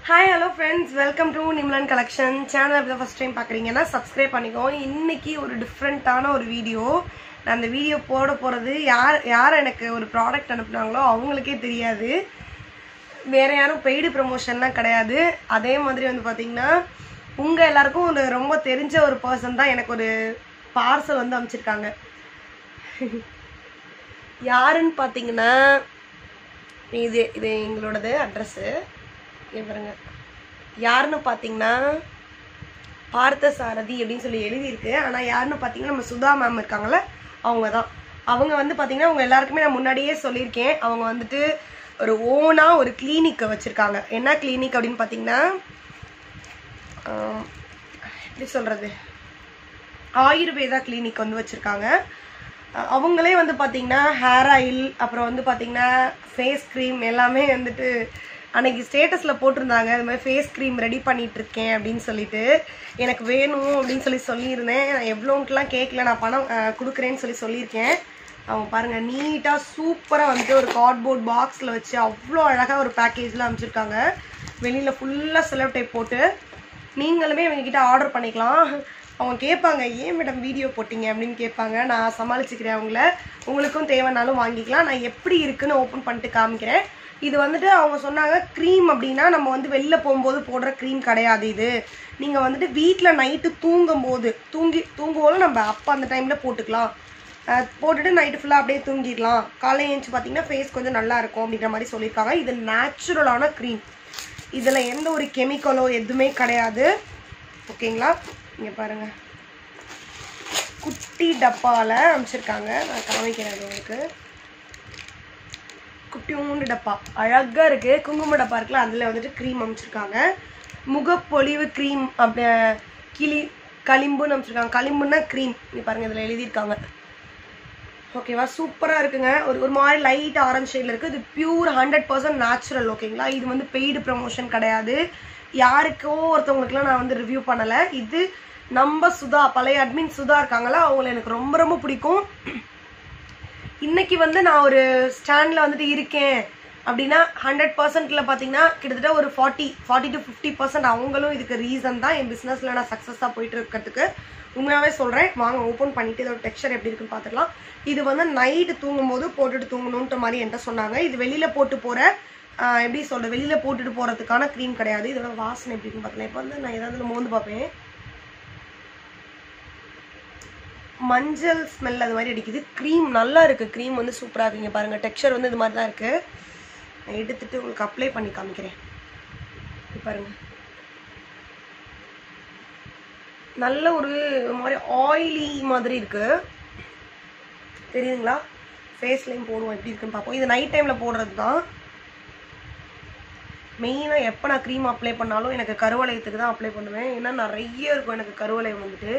hi hello friends welcome to Nimlan collection channel இப்போ first time பார்க்குறீங்கன்னா subscribe பண்ணிக்கோங்க இன்னைக்கு ஒரு டிஃப்ரெண்ட்டான ஒரு வீடியோ நான் அந்த வீடியோ போட போகிறது யார் யார் எனக்கு ஒரு ப்ராடக்ட் அனுப்புனாங்களோ அவங்களுக்கே தெரியாது வேற யாரும் பெய்டு ப்ரமோஷன்லாம் கிடையாது அதே மாதிரி வந்து பார்த்தீங்கன்னா உங்கள் எல்லாருக்கும் ஒரு ரொம்ப தெரிஞ்ச ஒரு பர்சன் தான் எனக்கு ஒரு பார்சல் வந்து அமைச்சிருக்காங்க யாருன்னு பார்த்தீங்கன்னா இது இது எங்களோடது அட்ரஸ்ஸு இங்க பாருங்க யாருன்னு பார்த்தீங்கன்னா பார்த்த சாரதி அப்படின்னு சொல்லி எழுதியிருக்கு ஆனால் யாருன்னு பார்த்தீங்கன்னா நம்ம சுதா மேம் இருக்காங்கல்ல அவங்க தான் அவங்க வந்து பார்த்தீங்கன்னா அவங்க எல்லாருக்குமே நான் முன்னாடியே சொல்லியிருக்கேன் அவங்க வந்துட்டு ஒரு ஓனாக ஒரு கிளினிக்கை வச்சுருக்காங்க என்ன கிளினிக் அப்படின்னு பார்த்தீங்கன்னா ஆஹ், எப்படி சொல்கிறது ஆயுர்வேதா கிளினிக் வந்து வச்சுருக்காங்க அஹ் அவங்களே வந்து பார்த்தீங்கன்னா ஹேர் ஆயில் அப்புறம் வந்து பார்த்தீங்கன்னா ஃபேஸ் க்ரீம் எல்லாமே வந்துட்டு அன்னைக்கு ஸ்டேட்டஸில் போட்டிருந்தாங்க இது மாதிரி ஃபேஸ் க்ரீம் ரெடி பண்ணிட்டு இருக்கேன் அப்படின்னு சொல்லிட்டு எனக்கு வேணும் அப்படின்னு சொல்லி சொல்லியிருந்தேன் நான் எவ்வளோன்ட்டுலாம் கேட்கல நான் பணம் அஹ், கொடுக்குறேன்னு சொல்லி சொல்லியிருக்கேன் அவங்க பாருங்கள் நீட்டாக சூப்பராக வந்துட்டு ஒரு கார்ட்போர்ட் பாக்ஸில் வச்சு அவ்வளோ அழகாக ஒரு பேக்கேஜில் அமைச்சிருக்காங்க வெளியில் ஃபுல்லாக செலவு டைப் போட்டு நீங்களுமே இவங்ககிட்ட ஆர்டர் பண்ணிக்கலாம் அவங்க கேட்பாங்க ஏன் மேடம் வீடியோ போட்டீங்க அப்படின்னு கேட்பாங்க நான் சமாளிச்சுக்கிறேன் அவங்கள உங்களுக்கும் தேவைனாலும் வாங்கிக்கலாம் நான் எப்படி இருக்குன்னு ஓப்பன் பண்ணிட்டு காமிக்கிறேன் இது வந்துட்டு அவங்க சொன்னாங்க க்ரீம் அப்படின்னா நம்ம வந்து வெளில போகும்போது போடுற க்ரீம் கிடையாது இது நீங்கள் வந்துட்டு வீட்டில் நைட்டு தூங்கும்போது தூங்கி தூங்கும்போது நம்ம அப்போ அந்த டைமில் போட்டுக்கலாம் அஹ் போட்டுட்டு நைட்டு ஃபுல்லாக அப்படியே தூங்கிடலாம் காலையில் எழுந்துச்சு பார்த்தீங்கன்னா ஃபேஸ் கொஞ்சம் நல்லா இருக்கும் அப்படின்ற மாதிரி சொல்லியிருக்காங்க இது நேச்சுரலான க்ரீம் இதில் எந்த ஒரு கெமிக்கலோ எதுவுமே கிடையாது ஓகேங்களா இங்கே பாருங்கள் குட்டி டப்பாவில் அமைச்சிருக்காங்க நான் காமிக்கிறேன் அது உங்களுக்கு குட்டியூண்டு டப்பா அழகாக இருக்குது குங்கும டப்பா இருக்குல்ல அதில் வந்துட்டு க்ரீம் அமைச்சிருக்காங்க முகப்பொலிவு க்ரீம் அப்படி கிளி களிம்புன்னு அமைச்சிருக்காங்க களிம்புன்னா க்ரீம் இங்கே பாருங்கள் இதில் எழுதியிருக்காங்க ஓகேவா சூப்பராக இருக்குங்க ஒரு ஒரு மாதிரி லைட் ஆரஞ்சு ஷேடில் இருக்குது இது பியூர் ஹண்ட்ரட் பர்சன்ட் நேச்சுரல் ஓகேங்களா இது வந்து பெய்டு ப்ரமோஷன் கிடையாது யாருக்கோ ஒருத்தவங்களுக்குலாம் நான் வந்து ரிவ்யூ பண்ணலை இது நம்ம சுதா பழைய அட்மின் சுதா இருக்காங்களா அவங்கள எனக்கு ரொம்ப ரொம்ப பிடிக்கும் இன்னைக்கு வந்து நான் ஒரு ஸ்டாண்டில் வந்துட்டு இருக்கேன் அப்படின்னா ஹண்ட்ரட் பர்சன்ட்ல பார்த்தீங்கன்னா கிட்டத்தட்ட ஒரு forty forty to fifty percent அவங்களும் இதுக்கு ரீசன் தான் என் பிஸ்னஸில் நான் சக்ஸஸாக போயிட்டு இருக்கிறதுக்கு உண்மையாகவே சொல்கிறேன் வாங்க ஓப்பன் பண்ணிட்டு இதோட டெக்ஸ்சர் எப்படி இருக்குன்னு பார்த்துக்கலாம் இது வந்து நைட்டு தூங்கும்போது போட்டுட்டு தூங்கணுன்ற மாதிரி என்கிட்ட சொன்னாங்க இது வெளியில் போட்டு போகிற எப்படி சொல்கிறது வெளியில் போட்டுட்டு போகிறதுக்கான க்ரீம் கிடையாது இதோட வாசனை எப்படி இருக்குன்னு பார்க்கலாம் இப்போ வந்து நான் ஏதாவது மோந்து பார்ப்பேன் மஞ்சள் ஸ்மெல் அது மாதிரி அடிக்குது க்ரீம் நல்லா இருக்குது க்ரீம் வந்து சூப்பராக இருக்குங்க பாருங்கள் டெக்ஸ்சர் வந்து இது மாதிரி தான் இருக்குது நான் எடுத்துட்டு உங்களுக்கு அப்ளை பண்ணி காமிக்கிறேன் இது பாருங்க நல்ல ஒரு மாதிரி ஆயிலி மாதிரி இருக்கு தெரியுதுங்களா ஃபேஸ்லேயும் போடுவோம் எப்படி இருக்குன்னு பார்ப்போம் இது நைட் டைமில் போடுறது தான் மெயினாக எப்போ நான் க்ரீம் அப்ளை பண்ணாலும் எனக்கு கருவளையத்துக்கு தான் அப்ளை பண்ணுவேன் ஏன்னா நிறைய இருக்கும் எனக்கு கருவளையம் வந்துட்டு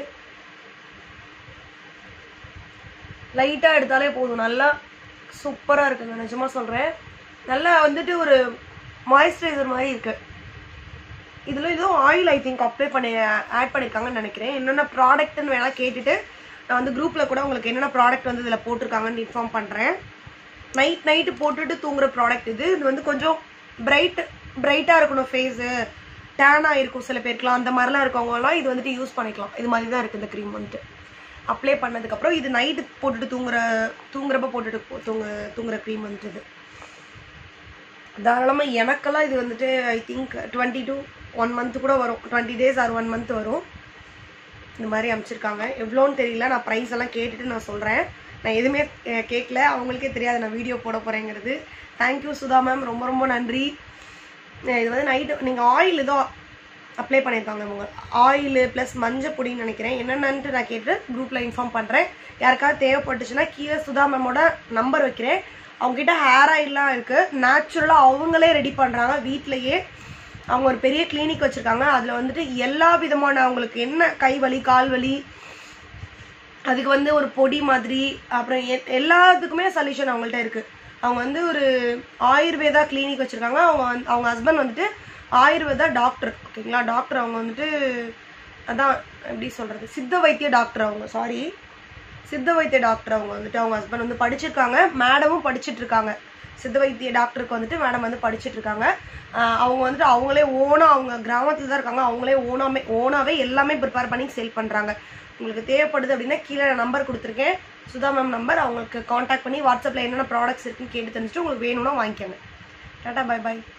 லைட்டாக எடுத்தாலே போதும் நல்லா சூப்பராக இருக்குங்க நிஜமா சொல்கிறேன் நல்லா வந்துட்டு ஒரு மாய்ஸ்சரைசர் மாதிரி இருக்கு இதில் ஏதோ ஆயில் ஐ திங்க் அப்ளை பண்ணி ஆட் பண்ணியிருக்காங்கன்னு நினைக்கிறேன் என்னென்ன ப்ராடக்ட்னு வேணால் கேட்டுட்டு நான் வந்து குரூப்பில் கூட உங்களுக்கு என்னென்ன ப்ராடக்ட் வந்து இதில் போட்டிருக்காங்கன்னு இன்ஃபார்ம் பண்ணுறேன் நைட் நைட்டு போட்டுட்டு தூங்குற ப்ராடக்ட் இது இது வந்து கொஞ்சம் பிரைட் பிரைட்டாக இருக்கணும் ஃபேஸு டேனாக இருக்கும் சில பேருக்குலாம் அந்த மாதிரிலாம் இருக்கவங்கலாம் இது வந்துட்டு யூஸ் பண்ணிக்கலாம் இது மாதிரி தான் இருக்குது இந்த க்ரீம் வந்துட்டு அப்ளை பண்ணதுக்கப்புறம் இது நைட்டு போட்டுட்டு தூங்குற தூங்குறப்ப போட்டுட்டு போ- தூங்க தூங்குற க்ரீம் வந்துட்டு இது தாராளமாக எனக்கெல்லாம் இது வந்துட்டு I think twenty to one month கூட வரும் twenty days or one month வரும் இந்த மாதிரி அமைச்சிருக்காங்க எவ்வளோன்னு தெரியல நான் ப்ரைஸ் எல்லாம் கேட்டுட்டு நான் சொல்கிறேன் நான் எதுவுமே அஹ், கேட்கல அவங்களுக்கே தெரியாது நான் வீடியோ போட போகிறேங்கிறது தேங்க்யூ சுதா மேம் ரொம்ப ரொம்ப நன்றி அஹ், இது வந்து நைட்டு நீங்கள் ஆயில் ஏதோ அப்ளை பண்ணியிருக்காங்க அவங்க ஆயில் ப்ளஸ் மஞ்சள் பொடின்னு நினைக்கிறேன் என்னென்னன்ட்டு நான் கேட்டு குரூப்பில் இன்ஃபார்ம் பண்ணுறேன் யாருக்காவது தேவைப்பட்டுச்சுன்னா கீழே சுதா மேமோட நம்பர் வைக்கிறேன் அவங்ககிட்ட ஹேர் ஆயில்லாம் இருக்குது நேச்சுரலாக அவங்களே ரெடி பண்ணுறாங்க வீட்டிலையே அவங்க ஒரு பெரிய கிளினிக் வச்சுருக்காங்க அதில் வந்துட்டு எல்லா விதமான அவங்களுக்கு என்ன கை வலி கால் வலி அதுக்கு வந்து ஒரு பொடி மாதிரி அப்புறம் எ- எல்லாத்துக்குமே சொல்யூஷன் அவங்கள்ட்ட இருக்கு அவங்க வந்து ஒரு ஆயுர்வேதா கிளினிக் வச்சிருக்காங்க அவங்க வந்து- அவங்க ஹஸ்பண்ட் வந்துட்டு ஆயுர்வேதா டாக்டர் ஓகேங்களா டாக்டர் அவங்க வந்துட்டு அதான் எப்படி சொல்றது சித்த வைத்திய டாக்டர் அவங்க சாரி சித்த வைத்திய டாக்டர் அவங்க வந்துட்டு அவங்க ஹஸ்பண்ட் வந்து படிச்சிருக்காங்க மேடமும் படிச்சிட்டு இருக்காங்க சித்த வைத்திய டாக்டருக்கு வந்துட்டு மேடம் வந்து படிச்சுட்டு இருக்காங்க ஆஹ் அவங்க வந்துட்டு அவங்களே ஓனாக அவங்க கிராமத்தில் தான் இருக்காங்க அவங்களே ஓனாமே ஓனாவே எல்லாமே ப்ரிப்பேர் பண்ணி சேல் பண்ணுறாங்க உங்களுக்கு தேவைப்படுது அப்படின்னா கீழே நம்பர் கொடுத்துருக்கேன் சுதா மேம் நம்பர் அவங்களுக்கு காண்டாக்ட் பண்ணி வாட்ஸ்அப்பில் என்னென்ன ப்ராடக்ட்ஸ் இருக்குன்னு கேட்டு தெரிஞ்சுட்டு உங்களுக்கு வேணும்னா வாங்கிக்கோங்க டாட்டா பை பை